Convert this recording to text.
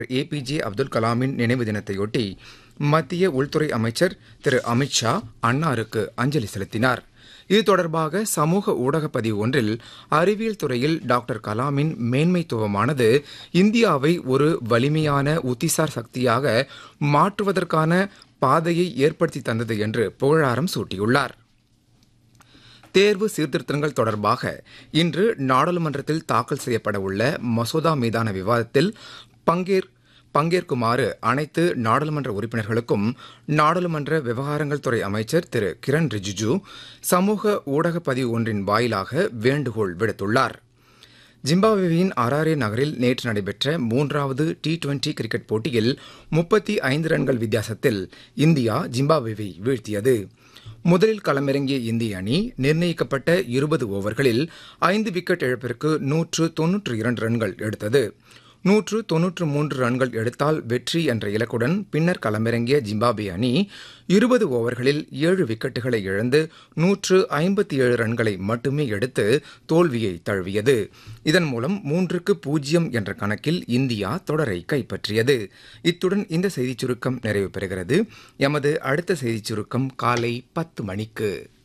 APJ Abdul கலாமின் நினைவு தினத்தையொட்டி மத்திய உள்துறை அமைச்சர் திரு அமித் ஷா அன்னாருக்கு அஞ்சலி செலுத்தினார் இது தொடர்பாக சமூக ஊடகப் பதிவு ஒன்றில் அறிவியல் துறையில் டாக்டர் கலாமின் மேன்மைத்துவமானது இந்தியாவை ஒரு வலிமையான உத்திசார் சக்தியாக மாற்றுவதற்கான பாதையை ஏற்படுத்தி தந்தது என்று புகழாரம் சூட்டியுள்ளார் தேர்வு சீர்திருத்தங்கள் தொடர்பாக இன்று நாடாளுமன்றத்தில் தாக்கல் செய்யப்பட உள்ள மசோதா மீதான விவாதத்தில் பங்கேற் பங்கேற்குமாறு அனைத்து நாடாளுமன்ற உறுப்பினர்களுக்கும் நாடாளுமன்ற விவகாரங்கள் துறை அமைச்சர் திரு கிரண் ரிஜிஜு சமூக ஊடக பதிவு ஒன்றின் வாயிலாக வேண்டுகோள் விடுத்துள்ளார் ஜிம்பாப்வேயின் அராரே நகரில் நேற்று நடைபெற்ற மூன்றாவது டி டுவெண்டி கிரிக்கெட் போட்டியில் முப்பத்தி ஐந்து ரன்கள் வித்தியாசத்தில் இந்தியா ஜிம்பாப்வேவை வீழ்த்தியது முதலில் களமிறங்கிய இந்திய அணி நிர்ணயிக்கப்பட்ட இருபது ஓவர்களில் ஐந்து விக்கெட் இழப்பிற்கு நூற்று தொன்னூற்று இரண்டு ரன்கள் எடுத்தது நூற்று தொன்னூற்று மூன்று ரன்கள் எடுத்தால் வெற்றி என்ற இலக்குடன் பின்னர் களமிறங்கிய ஜிம்பாப்வே அணி இருபது ஓவர்களில் ஏழு விக்கெட்டுகளை இழந்து நூற்று ஐம்பத்தி ஏழு ரன்களை மட்டுமே எடுத்து தோல்வியை தழுவியது இதன் மூலம் மூன்றுக்கு பூஜ்ஜியம் என்ற கணக்கில் இந்தியா தொடரை கைப்பற்றியது இத்துடன் இந்த செய்திச் சுருக்கம் நிறைவு பெறுகிறது எமது அடுத்த செய்திச் சுருக்கம் காலை பத்து மணிக்கு